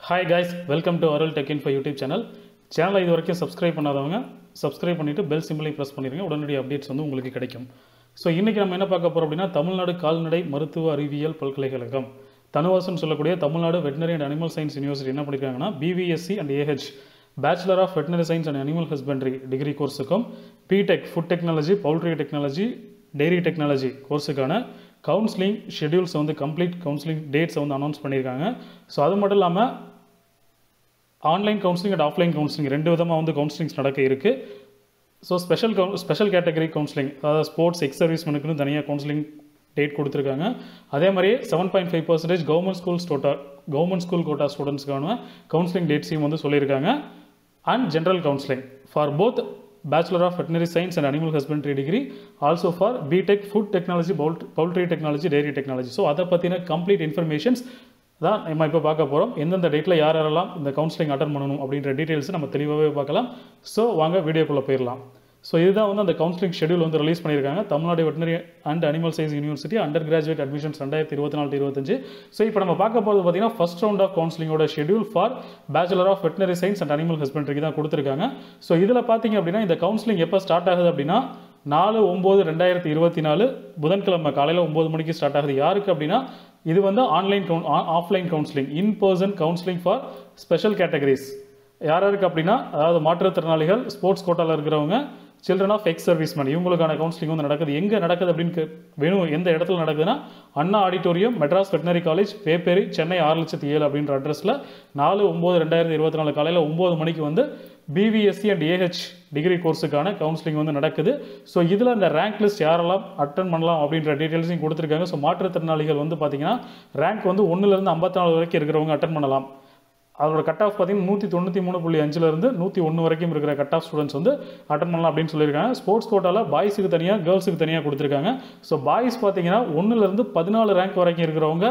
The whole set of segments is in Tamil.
hi guys welcome to Arul tech info YouTube channel சேனலை இது வரைக்கும் சப்ஸ்கிரைப் பண்ணாதவங்க சப்ஸ்கிரைப் பண்ணிவிட்டு பெல் சிம்பிளையும் ப்ரெஸ் பண்ணிடுங்க உடனடி அப்டேட்ஸ் வந்து உங்களுக்கு கிடைக்கும் ஸோ இன்றைக்கி நம்ம என்ன பார்க்க போகிறோம் அப்படின்னா தமிழ்நாடு கால்நடை மருத்துவ அறிவியல் பல்கலைக்கழகம் தனுவாசன் சொல்லக்கூடிய Tamil Nadu veterinary and animal science university என்ன பண்ணியிருக்காங்கன்னா BVSc and AH bachelor of veterinary science and animal husbandry degree கோர்ஸுக்கும் BTech food technology poultry technology dairy technology கோர்ஸுக்கான கவுன்சிலிங் ஷெட்யூல்ஸ் வந்து கம்ப்ளீட் கவுன்சிலிங் டேட்ஸை வந்து அனௌன்ஸ் பண்ணியிருக்காங்க ஸோ அது மட்டும் இல்லாமல் online counselling and offline counselling ரெண்டு விதமாக வந்து கவுன்சிலிங்ஸ் நடக்க இருக்குது ஸோ ஸ்பெஷல் கவு ஸ்பெஷல் கேட்டகரி கவுன்சிலிங் அதாவது ஸ்போர்ட்ஸ் எக்ஸ் சர்வீஸ்மனுக்குன்னு தனியாக கவுன்சிலிங் டேட் கொடுத்துருக்காங்க அதே மாதிரி seven point five percentage government schools quota government school quota ஸ்டூடெண்ட்ஸ்க்கான கவுன்சிலிங் டேட்ஸையும் வந்து சொல்லியிருக்காங்க and general counselling for both bachelor of veterinary science and animal husbandry degree also for BTech food technology poultry technology dairy technology so அதை பற்றின கம்ப்ளீட் இன்ஃபர்மேஷன்ஸ் தான் நம்ம இப்போ பார்க்க போகிறோம் எந்தெந்த டேட்டில் யார் யாரெல்லாம் இந்த கவுன்சிலிங் அட்டன் பண்ணணும் அப்படின்ற டீட்டெயில்ஸ் நம்ம தெளிவாகவே பார்க்கலாம் ஸோ வாங்க வீடியோக்குள்ளே போயிடலாம் ஸோ இதுதான் வந்து அந்த கவுன்சிலிங் ஷெடியூல் வந்து ரிலீஸ் பண்ணியிருக்காங்க Tamil Nadu veterinary and animal science university undergraduate admissions ரெண்டாயிரத்தி இருபத்தி நாலு இருபத்தஞ்சு ஸோ இப்போ நம்ம பார்க்க போகிறது பார்த்தீங்கன்னா ஃபர்ஸ்ட் ரவுண்ட் ஆஃப் கவுன்சிலிங்கோட schedule for bachelor of veterinary science and animal ஹஸ்பண்ட்ரிக்கு தான் கொடுத்துருக்காங்க ஸோ இதில் பார்த்தீங்க அப்படின்னா இந்த கவுன்சிலிங் எப்போ ஸ்டார்ட் ஆகுது அப்படின்னா நாலு ஒம்பது ரெண்டாயிரத்தி இருபத்தி நாலு புதன்கிழமை காலையில் ஒம்பது மணிக்கு ஸ்டார்ட் ஆகுது யாருக்கு அப்படின்னா இது வந்து ஆன்லைன் கவுன் offline counselling in person counselling for special categories யார் யாருக்கு அப்படின்னா அதாவது மாற்றுத்திறனாளிகள் ஸ்போர்ட்ஸ் கோட்டாவில் இருக்கிறவங்க சில்ட்ரன் ஆஃப் எக்ஸ் சர்வீஸ்மேன் இவங்களுக்கான கவுன்சிலிங் வந்து நடக்குது எங்கே நடக்குது அப்படின்னு கே- வேணும் எந்த இடத்துல நடக்குதுன்னா Anna auditorium Madras veterinary college Vepery Chennai ஆறு லட்சத்தி ஏழு அப்படின்ற அட்ரஸில் நாலு ஒம்பது ரெண்டாயிரத்தி இருபத்தி நாலு காலையில் ஒம்பது மணிக்கு வந்து பிவிஎஸ்சி அண்ட் ஏஹெச் டிகிரி கோர்ஸுக்கான கவுன்சிலிங் வந்து நடக்குது ஸோ இதில் அந்த ரேங்க் லிஸ்ட் யாரெல்லாம் அட்டன் பண்ணலாம் அப்படின்ற டீட்டெயில்ஸையும் கொடுத்துருக்காங்க ஸோ மாற்றுத்திறனாளிகள் வந்து பார்த்தீங்கன்னா ரேங்க் வந்து ஒன்றுலேருந்து ஐம்பத்தி நாலு வரைக்கும் இருக்கிறவங்க அட்டன் பண்ணலாம் அதோட கட் ஆஃப் பார்த்தீங்கன்னா நூற்றி தொண்ணூற்றி மூணு புள்ளி அஞ்சுலேருந்து நூற்றி ஒன்று வரைக்கும் இருக்கிற கட் ஆஃப் ஸ்டூடெண்ட்ஸ் வந்து அட்டன் பண்ணலாம் அப்படின்னு சொல்லியிருக்காங்க ஸ்போர்ட்ஸ் கோட்டாவில் பாய்ஸுக்கு தனியாக கேர்ள்ஸுக்கு தனியாக கொடுத்துருக்காங்க ஸோ பாய்ஸ் பார்த்தீங்கன்னா ஒன்றுலேருந்து பதினாலு ரேங்க் வரைக்கும் இருக்கிறவங்க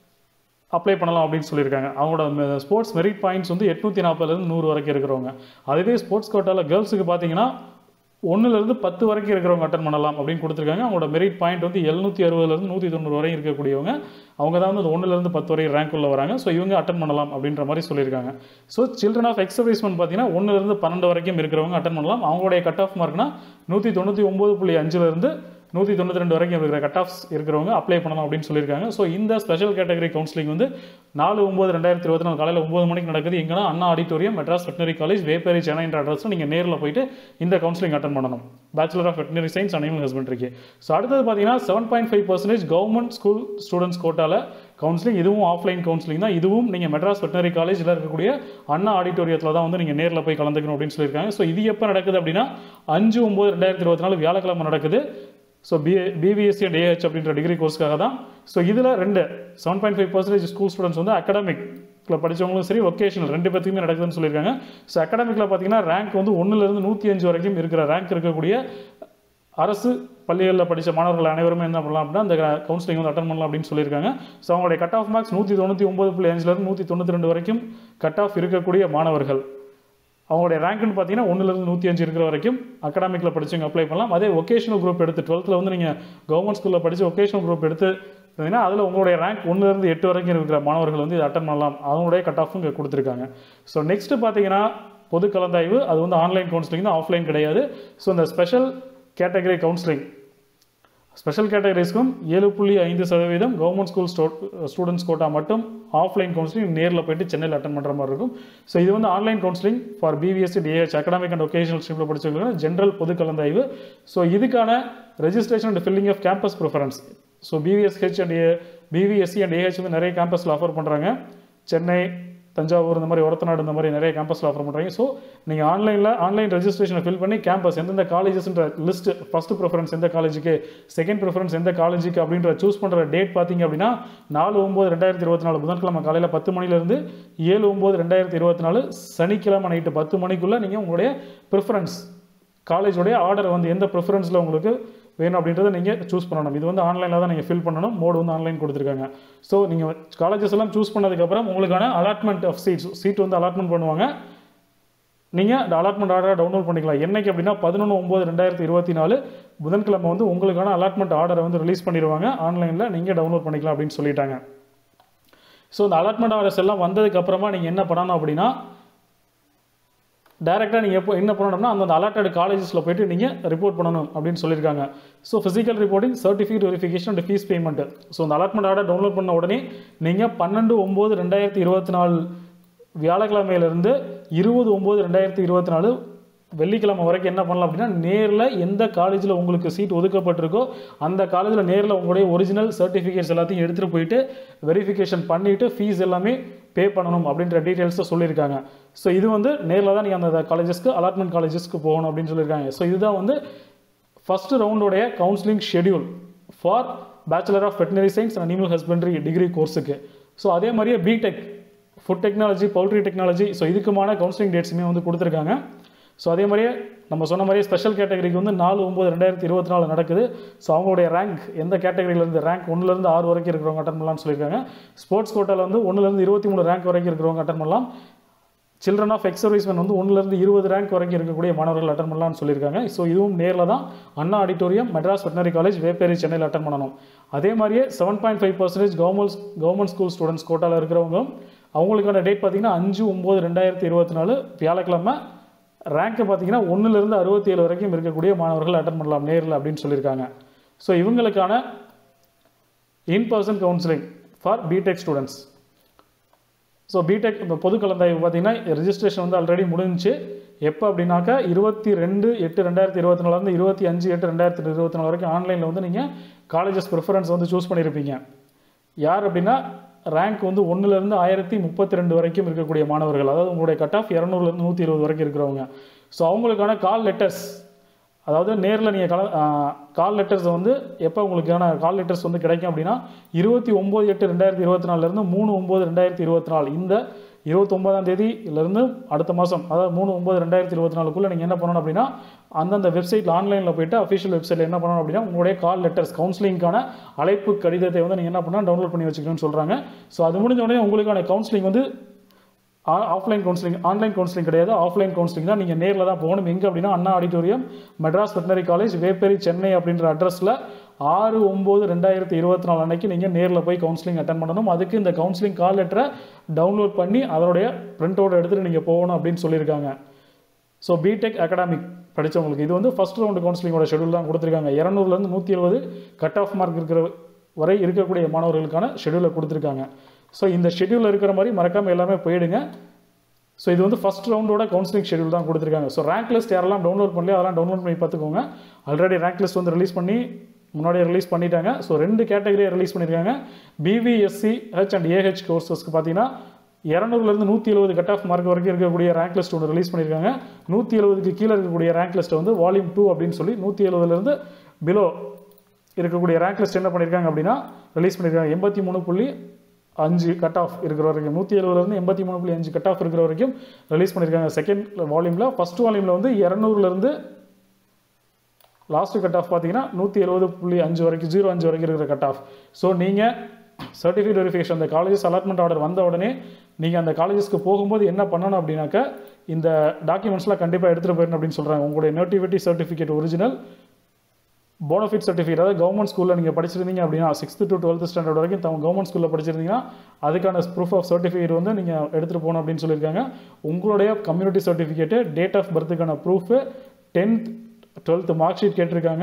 அப்ளை பண்ணலாம் அப்படின்னு சொல்லியிருக்காங்க அவங்களோட ஸ்போர்ட்ஸ் மெரிட் பாயிண்ட்ஸ் வந்து எட்நூற்றி நாற்பதுலேருந்து நூறு வரைக்கும் இருக்கிறவங்க அதுவே ஸ்போர்ட்ஸ் கோட்டாவில் கேர்ள்ஸுக்கு பார்த்தீங்கன்னா ஒன்றுலேருந்து பத்து வரைக்கும் இருக்கிறவங்க அட்டன் பண்ணலாம் அப்படின்னு கொடுத்துருக்காங்க அவங்களோட மெரிட் பாயிண்ட் வந்து எழுநூற்றி அறுபதுலேருந்து நூற்றி தொண்ணூறு வரையும் இருக்கக்கூடியவங்க அவங்க தான் வந்து ஒன்றுலேருந்து பத்து வரை ரேங்க் உள்ள வராங்க ஸோ இவங்க அட்டன் பண்ணலாம் அப்படின்ற மாதிரி சொல்லியிருக்காங்க so children of ex serviceman பார்த்தீங்கன்னா ஒன்றுலேருந்து பன்னெண்டு வரைக்கும் இருக்கிறவங்க அட்டன் பண்ணலாம் அவங்களுடைய கட் ஆஃப் மார்க்னா நூற்றி தொண்ணூற்றி ஒம்பது புள்ளி அஞ்சுலேருந்து நூற்றி தொண்ணூற்றி ரெண்டு வரைக்கும் இருக்கிற கட் ஆஃப்ஸ் இருக்கிறவங்க அப்ளை பண்ணலாம் அப்படின்னு சொல்லியிருக்காங்க ஸோ இந்த ஸ்பெஷல் கேட்டகரி கவுன்சிலிங் வந்து நாலு ஒம்பது ரெண்டாயிரத்தி இருபத்தி நாலு காலையில் ஒம்பது மணிக்கு நடக்குது எங்கன்னா Anna auditorium Madras veterinary college Vepery சென்னைன்ற அட்ரஸில் நீங்கள் நேரில் போயிட்டு இந்த கவுன்சிலிங் அட்டன் பண்ணணும் bachelor of veterinary science animal ஹஸ்பண்ட்ரிக்கு ஸோ அடுத்தது பார்த்தீங்கன்னா seven point five percentage government school students கோட்டாவில் கவுன்சிலிங் இதுவும் ஆஃப்லைன் கவுன்சிலிங் தான் இதுவும் நீங்கள் மெட்ராஸ் வெட்டினரி காலேஜில் இருக்கக்கூடிய அண்ணா ஆடிட்டோரியத்தில் தான் வந்து நீங்கள் நேரில் போய் கலந்துக்கணும் அப்படின்னு சொல்லியிருக்காங்க ஸோ இது எப்போ நடக்குது அப்படின்னா அஞ்சு ஒம்பது ரெண்டாயிரத்தி இருபத்தி நாலு வியாழக்கிழமை நடக்குது so B BVSc and AH அப்படின்ற டிகிரி கோர்ஸ்க்காக தான் ஸோ இதில் ரெண்டு seven point five percentage school students வந்து அகடமிக்கில் படித்தவங்களும் சரி ஒகேஷனல் ரெண்டு பேத்துக்குமே நடக்குதுன்னு சொல்லியிருக்காங்க ஸோ அகடமிக்கில் பார்த்தீங்கன்னா ரேங்க் வந்து ஒன்றுலேருந்து நூற்றி அஞ்சு வரைக்கும் இருக்கிற ரேங்க் இருக்கக்கூடிய அரசு பள்ளிகளில் படித்த மாணவர்கள் அனைவருமே என்ன பண்ணலாம் அப்படின்னா அந்த கவுன்சிலிங் வந்து அட்டன் பண்ணலாம் அப்படின்னு சொல்லியிருக்காங்க ஸோ அவங்களுடைய கட் ஆஃப் மார்க்ஸ் நூற்றி தொண்ணூற்றி ஒம்பது புள்ளி அஞ்சுலேருந்து நூற்றி தொண்ணூற்றி ரெண்டு வரைக்கும் கட் ஆஃப் இருக்கக்கூடிய மாணவர்கள் அவங்களுடைய ரேங்க்னு பார்த்தீங்கன்னா ஒன்றுலேருந்து நூற்றி அஞ்சு இருக்கிற வரைக்கும் அகாடமிக்கில் படிச்சவங்க அப்ளை பண்ணலாம் அதே ஒகேஷனல் குரூப் எடுத்து டுவெல்த்தில் வந்து நீங்கள் கவர்மெண்ட் ஸ்கூலில் படித்து ஒகேஷனல் குரூப் எடுத்து இருந்தீங்கன்னா அதில் உங்களுடைய ரேங்க் ஒன்றுலேருந்து எட்டு வரைக்கும் இருக்கிற மாணவர்கள் வந்து இதை அட்டன் பண்ணலாம் அவங்களுடைய கட் ஆஃபும் இங்கே கொடுத்துருக்காங்க ஸோ நெக்ஸ்ட்டு பார்த்தீங்கன்னா பொது கலந்தாய்வு அது வந்து ஆன்லைன் கவுன்சிலிங் தான் ஆஃப்லைன் கிடையாது ஸோ இந்த ஸ்பெஷல் கேட்டகரி கவுன்சிலிங் ஸ்பெஷல் கேட்டகரிஸ்க்கும் ஏழு புள்ளி ஐந்து சதவீதம் கவர்மெண்ட் ஸ்கூல் ஸ்டோ ஸ்டூடெண்ட்ஸ் கோட்டா மட்டும் ஆஃப்லைன் கவுன்சிலிங் நேரில் போயிட்டு சென்னையில் அட்டன் பண்ணுற மாதிரி இருக்கும் ஸோ இது வந்து online counselling for BVSc DAH academic and vocational ஸ்ட்ரீமில் படிச்சவங்களுக்கு ஜென்ரல் பொது கலந்தாய்வு ஸோ இதுக்கான registration and filling of campus preference so BVSH and BVSc and AH வந்து நிறைய கேம்பஸில் ஆஃபர் பண்ணுறாங்க சென்னை தஞ்சாவூர் இந்த மாதிரி ஒரத்தநாடு இந்த மாதிரி நிறைய கேம்பஸில் ஆஃபர் பண்ணுறாங்க ஸோ நீங்கள் ஆன்லைனில் ஆன்லைன் ரெஜிஸ்ட்ரேஷனை ஃபில் பண்ணி கேம்பஸ் எந்தெந்த காலேஜஸ்ன்ற லிஸ்ட் ஃபஸ்ட் ப்ரிஃபரன்ஸ் எந்த காலேஜுக்கு செகண்ட் ப்ரிஃபரன்ஸ் எந்த காலேஜுக்கு அப்படின்ற சூஸ் பண்ணுற டேட் பார்த்தீங்க அப்படின்னா நாலு ஒம்பது ரெண்டாயிரத்தி இருபத்தி நாலு புதன்கிழமை காலையில் பத்து மணிலேருந்து ஏழு ஒம்பது ரெண்டாயிரத்தி இருபத்தி நாலு சனிக்கிழமை நைட்டு பத்து மணிக்குள்ளே நீங்கள் உங்களுடைய ப்ரிஃபரன்ஸ் காலேஜோடைய ஆர்டர் வந்து எந்த ப்ரிஃபரன்ஸில் உங்களுக்கு வேணும் அப்படின்றத நீங்கள் சூஸ் பண்ணணும் இது வந்து ஆன்லைனில் தான் நீங்கள் ஃபில் பண்ணணும் மோடு வந்து ஆன்லைன் கொடுத்துருக்காங்க ஸோ நீங்கள் காலேஜஸ் எல்லாம் சூஸ் பண்ணதுக்கப்புறம் உங்களுக்கான அலாட்மெண்ட் ஆஃப் சீட்ஸ் சீட் வந்து அலாட்மெண்ட் பண்ணுவாங்க நீங்கள் அந்த அலாட்மெண்ட் ஆர்டரை டவுன்லோட் பண்ணிக்கலாம் என்னைக்கு அப்படின்னா பதினொன்று ஒம்பது ரெண்டாயிரத்தி இருபத்தி நாலு புதன்கிழமை வந்து உங்களுக்கான அலாட்மெண்ட் ஆர்டரை வந்து ரிலீஸ் பண்ணிடுவாங்க ஆன்லைனில் நீங்கள் டவுன்லோட் பண்ணிக்கலாம் அப்படின்னு சொல்லிட்டாங்க ஸோ இந்த அலாட்மெண்ட் ஆர்டர்ஸ் எல்லாம் வந்ததுக்கு அப்புறமா நீங்கள் என்ன பண்ணணும் அப்படின்னா டேரெக்டாக நீங்கள் எப்போ என்ன பண்ணணும்னா அந்த அலாட்டட் காலேஜஸில் போயிட்டு நீங்கள் ரிப்போர்ட் பண்ணணும் அப்படின்னு சொல்லியிருக்காங்க so physical reporting certificate verification and fees payment so அந்த அலாட்மெண்ட் ஆர்டர் டவுன்லோட் பண்ண உடனே நீங்கள் பன்னெண்டு ஒம்பது ரெண்டாயிரத்தி இருபத்தி நாலு வியாழக்கிழமையிலேருந்து இருபது ஒம்பது ரெண்டாயிரத்தி இருபத்தி நாலு வெள்ளிக்கிழமை வரைக்கும் என்ன பண்ணலாம் அப்படின்னா நேரில் எந்த காலேஜில் உங்களுக்கு சீட் ஒதுக்கப்பட்டிருக்கோ அந்த காலேஜில் நேரில் உங்களுடைய ஒரிஜினல் சர்டிஃபிகேட்ஸ் எல்லாத்தையும் எடுத்துகிட்டு போயிட்டு வெரிஃபிகேஷன் பண்ணிவிட்டு ஃபீஸ் எல்லாமே பே பண்ணணும் அப்படின்ற டீட்டெயில்ஸை சொல்லியிருக்காங்க ஸோ இது வந்து நேரில் தான் நீங்கள் அந்த காலேஜஸ்க்கு அலாட்மெண்ட் காலேஜஸ்க்கு போகணும் அப்படின்னு சொல்லியிருக்காங்க ஸோ இதுதான் வந்து ஃபஸ்ட்டு ரவுண்டோடைய counselling schedule for bachelor of veterinary science and animal husbandry degree கோர்ஸுக்கு ஸோ அதே மாதிரியே BTech food technology poultry technology so இதுக்குமான கவுன்சிலிங் டேட்ஸுமே வந்து கொடுத்துருக்காங்க ஸோ அதே மாதிரியே நம்ம சொன்ன மாதிரியே ஸ்பெஷல் கேட்டகரிக்கு வந்து நாலு ஒம்பது ரெண்டாயிரத்தி இருபத்தி நாலு நடக்குது ஸோ அவங்களுடைய ரேங்க் எந்த கேட்டகரியிலேருந்து ரேங்க் ஒன்றுலேருந்து ஆறு வரைக்கும் இருக்கிறவங்க அட்டன் பண்ணலாம்னு சொல்லியிருக்காங்க ஸ்போர்ட்ஸ் கோட்டாவில் வந்து ஒன்றுலேருந்து இருபத்தி மூணு ரேங்க் வரைக்கும் இருக்கிறவங்க அட்டன் பண்ணலாம் சில்ட்ரன் ஆஃப் எக்ஸ் சர்வீஸ்மேன் வந்து ஒன்றுலேருந்து இருபது ரேங்க் வரைக்கும் இருக்கக்கூடிய மாணவர்கள் அட்டன் பண்ணலாம்னு சொல்லியிருக்காங்க ஸோ இதுவும் நேரில் தான் Anna auditorium Madras veterinary college Vepery சென்னையில் அட்டன் பண்ணணும் அதே மாதிரியே seven point five percentage government government school students கோட்டாவில் இருக்கிறவங்களும் அவங்களுக்கான டேட் பார்த்தீங்கன்னா அஞ்சு ஒம்பது ரெண்டாயிரத்தி இருபத்தி நாலு வியாழக்கிழமை ரேங்க்கு பார்த்தீங்கன்னா ஒன்றுலேருந்து அறுபத்தி ஏழு வரைக்கும் இருக்கக்கூடிய மாணவர்கள் அட்டன் பண்ணலாம் நேரில் அப்படின்னு சொல்லியிருக்காங்க ஸோ இவங்களுக்கான in person counselling for BTech students so BTech இப்போ பொது கலந்தாய்வு பார்த்தீங்கன்னா ரெஜிஸ்ட்ரேஷன் வந்து ஆல்ரெடி முடிஞ்சுச்சு எப்போ அப்படின்னாக்கா இருபத்தி ரெண்டு எட்டு ரெண்டாயிரத்தி இருபத்தி நாலுலேருந்து இருபத்தி அஞ்சு எட்டு ரெண்டாயிரத்தி இருபத்தி நாலு வரைக்கும் ஆன்லைனில் வந்து நீங்கள் காலேஜஸ் ப்ரிஃபரன்ஸ் வந்து சூஸ் பண்ணியிருப்பீங்க யார் அப்படின்னா ரேங்க் வந்து ஒன்றுலேருந்து ஆயிரத்தி முப்பத்தி ரெண்டு வரைக்கும் இருக்கக்கூடிய மாணவர்கள் அதாவது உங்களுடைய கட் ஆஃப் இரநூறுலேருந்து நூற்றி இருபது வரைக்கும் இருக்கிறவங்க ஸோ அவங்களுக்கான கால் லெட்டர்ஸ் அதாவது நேரில் நீங்கள் கல கால் லெட்டர்ஸ் வந்து எப்போ உங்களுக்கான கால் லெட்டர்ஸ் வந்து கிடைக்கும் அப்படின்னா இருபத்தி ஒம்பது எட்டு ரெண்டாயிரத்தி இருபத்தி நாலுலேருந்து மூணு ஒம்பது ரெண்டாயிரத்தி இருபத்தி நாலு இந்த இருபத்தொம்பதாம் தேதியிலேருந்து அடுத்த மாதம் அதாவது மூணு ஒம்பது ரெண்டாயிரத்தி இருபத்தி நாலுக்குள்ளே நீங்கள் என்ன பண்ணணும் அப்படின்னா அந்தந்த வெப்சைட்டில் ஆன்லைனில் போயிட்டு அஃபிஷியல் வெப்சைட்டில் என்ன பண்ணணும் அப்படின்னா உங்களுடைய கால் லெட்டர்ஸ் கவுன்சிலிங்கான அழைப்பு கடிதத்தை வந்து நீங்கள் என்ன பண்ணால் டவுன்லோட் பண்ணி வச்சுக்கணும்னு சொல்கிறாங்க ஸோ அது முடிஞ்ச உடனே உங்களுக்கான கவுன்சிலிங் வந்து ஆஃப்லைன் கவுன்சிலிங் ஆன்லைன் கவுன்சிலிங் கிடையாது ஆஃப்லைன் கவுன்சிலிங் தான் நீங்கள் நேரில் தான் போகணும் எங்கே அப்படின்னா Anna auditorium Madras veterinary college Vepery Chennai அப்படின்ற அட்ரஸில் ஆறு ஒம்பது ரெண்டாயிரத்தி இருபத்தி நாலு அன்னைக்கு நீங்கள் நேரில் போய் கவுன்சிலிங் அட்டன் பண்ணணும் அதுக்கு இந்த கவுன்சிலிங் கால் லெட்டரை டவுன்லோட் பண்ணி அதனுடைய பிரிண்ட் அவுட் எடுத்துகிட்டு நீங்கள் போகணும் அப்படின்னு சொல்லியிருக்காங்க ஸோ பிடெக் அகாடமிக் படித்தவங்களுக்கு இது வந்து ஃபஸ்ட் ரவுண்டு கவுன்சிலிங்கோட ஷெடியூல் தான் கொடுத்துருக்காங்க இரநூறுலேருந்து நூற்றி எழுபது கட் ஆஃப் மார்க் இருக்கிற வரை இருக்கக்கூடிய மாணவர்களுக்கான ஷெடியூலை கொடுத்துருக்காங்க ஸோ இந்த ஷெடியூலில் இருக்கிற மாதிரி மறக்காமல் எல்லாமே போயிடுங்க ஸோ இது வந்து ஃபஸ்ட் ரவுண்டோட கவுன்சிலிங் ஷெடியூல் தான் கொடுத்துருக்காங்க ஸோ ரேங்க் லிஸ்ட் யாரெல்லாம் டவுன்லோட் பண்ணி அதெல்லாம் டவுன்லோட் பண்ணி பார்த்துக்கோங்க ஆல்ரெடி ரேங்க் லிஸ்ட் வந்து ரிலீஸ் பண்ணி முன்னாடியே ரிலீஸ் பண்ணிட்டாங்க ஸோ ரெண்டு கேட்டகரியை ரிலீஸ் பண்ணியிருக்காங்க பிவிஎஸ்சி ஹெச் அண்ட் ஏஹெச் கோர்சஸ்க்கு பார்த்தீங்கன்னா இரநூறுலேருந்து நூற்றி எழுபது கட் ஆஃப் மார்க் வரைக்கும் இருக்கக்கூடிய ரேங்க் லிஸ்ட் ஒன்று ரிலீஸ் பண்ணியிருக்காங்க நூற்றி எழுபதுக்கு கீழே இருக்கக்கூடிய ரேங்க் லிஸ்ட்டை வந்து வால்யூம் டூ அப்படின்னு சொல்லி நூற்றி எழுபதுலேருந்து பிலோ இருக்கக்கூடிய ரேங்க் லிஸ்ட் என்ன பண்ணியிருக்காங்க அப்படின்னா ரிலீஸ் பண்ணியிருக்காங்க எண்பத்தி மூணு புள்ளி அஞ்சு கட் ஆஃப் இருக்கிற வரைக்கும் நூற்றி எழுபதுலேருந்து எண்பத்தி மூணு புள்ளி அஞ்சு கட் ஆஃப் இருக்கிற வரைக்கும் ரிலீஸ் பண்ணியிருக்காங்க செகண்ட் வால்யூமில் ஃபஸ்ட் வால்யூமில் வந்து இரநூறுலேருந்து லாஸ்ட் கட் ஆஃப் பார்த்தீங்கன்னா நூற்றி எழுபது புள்ளி அஞ்சு வரைக்கும் ஜீரோ அஞ்சு வரைக்கும் இருக்கிற கட் ஆஃப் ஸோ நீங்கள் சர்டிஃபிகேட் வெரிஃபிகேஷன் அந்த காலேஜஸ் அலாட்மெண்ட் ஆர்டர் வந்த உடனே நீங்கள் அந்த காலேஜஸ்க்கு போகும்போது என்ன பண்ணணும் அப்படின்னாக்கா இந்த டாக்குமெண்ட்ஸ்லாம் கண்டிப்பாக எடுத்துகிட்டு போயிடணும் அப்படின்னு சொல்கிறாங்க உங்களுடைய nativity certificate original bonafide certificate அதாவது கவர்மெண்ட் ஸ்கூலில் நீங்கள் படிச்சிருந்தீங்க அப்படின்னா சிக்ஸ்த்து டு டுவெல்த் ஸ்டாண்டர்ட் வரைக்கும் தம் கவர்மெண்ட் ஸ்கூலில் படிச்சிருந்தீங்கன்னா அதுக்கான ப்ரூஃப் ஆஃப் சர்டிஃபிகேட் வந்து நீங்கள் எடுத்துகிட்டு போகணும் அப்படின்னு சொல்லியிருக்காங்க உங்களுடைய கம்யூனிட்டி சர்டிஃபிகேட்டு டேட் ஆஃப் பர்த்துக்கான proof tenth twelfth mark sheet கேட்டிருக்காங்க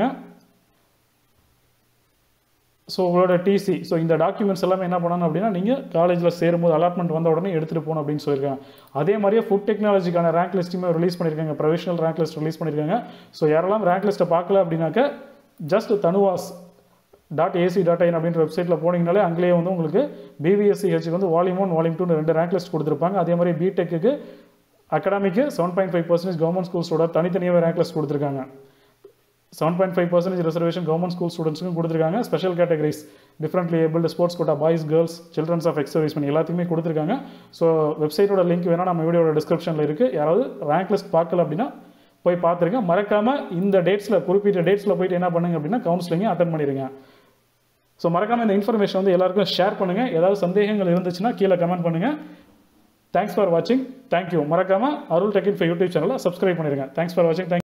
ஸோ உங்களோட டிசி ஸோ இந்த டாக்குமெண்ட்ஸ் எல்லாமே என்ன பண்ணணும் அப்படின்னா நீங்கள் காலேஜில் சேரும்போது அலாட்மெண்ட் வந்த உடனே எடுத்துகிட்டு போகணும் அப்படின்னு சொல்லியிருக்காங்க அதே மாதிரியே ஃபுட் டெக்னாலஜிக்கான ரேங்க் லிஸ்ட்டுமே ரிலீஸ் பண்ணியிருக்காங்க ப்ரொவிஷனல் ரேங்க் லிஸ்ட் ரிலீஸ் பண்ணியிருக்காங்க ஸோ யாரெல்லாம் ரேங்க் லிஸ்ட்டை பார்க்கல அப்படின்னாக்க just TANUVAS dot AC dot in அப்படின்ற வெப்சைட்டில் போனீங்கனாலே அங்கேயே வந்து உங்களுக்கு பிவிஎஸ்சி ஹெச்சுக்கு வந்து வால்யூம் ஒன் வால்யூம் டூ ரெண்டு ரேங்க் லிஸ்ட் கொடுத்துருப்பாங்க அதே மாதிரி பிடெக்கு அகாடமிக்கு seven point five percentage government ஸ்கூல்ஸோட தனித்தனியாக ரேங்க் லிஸ்ட் கொடுத்துருக்காங்க seven point five percentage reservation government school ஸ்டூடெண்ட்ஸுக்கும் கொடுத்துருக்காங்க special categories differently abled sports quota boys girls childrens of ex servicemen எல்லாத்துக்குமே கொடுத்துருக்காங்க ஸோ வெப்சைட்டோட லிங்க் வேணால் நம்ம வீடியோட டிஸ்கிரிப்ஷனில் இருக்குது யாராவது ரேங்க் லிஸ்ட் பார்க்கல அப்படின்னா போய் பார்த்துருங்க மறக்காமல் இந்த டேட்ஸில் குறிப்பிட்ட டேட்ஸில் போயிட்டு என்ன பண்ணுங்க அப்படின்னா கவுன்சிலிங்கை அட்டன் பண்ணிடுங்க ஸோ மறக்காமல் இந்த இன்ஃபர்மேஷன் வந்து எல்லாருக்கும் ஷேர் பண்ணுங்கள் ஏதாவது சந்தேகங்கள் இருந்துச்சுன்னா கீழே கமெண்ட் பண்ணுங்கள் தேங்க்ஸ் ஃபார் வாட்சிங் தேங்க்யூ மறக்காமல் அருள் டெக்கின் ஃபை யூடியூப் சேனலை சப்ஸ்கிரைப் பண்ணிடுங்க தேங்க்ஸ் ஃபார் வாட்சிங் தேங்க்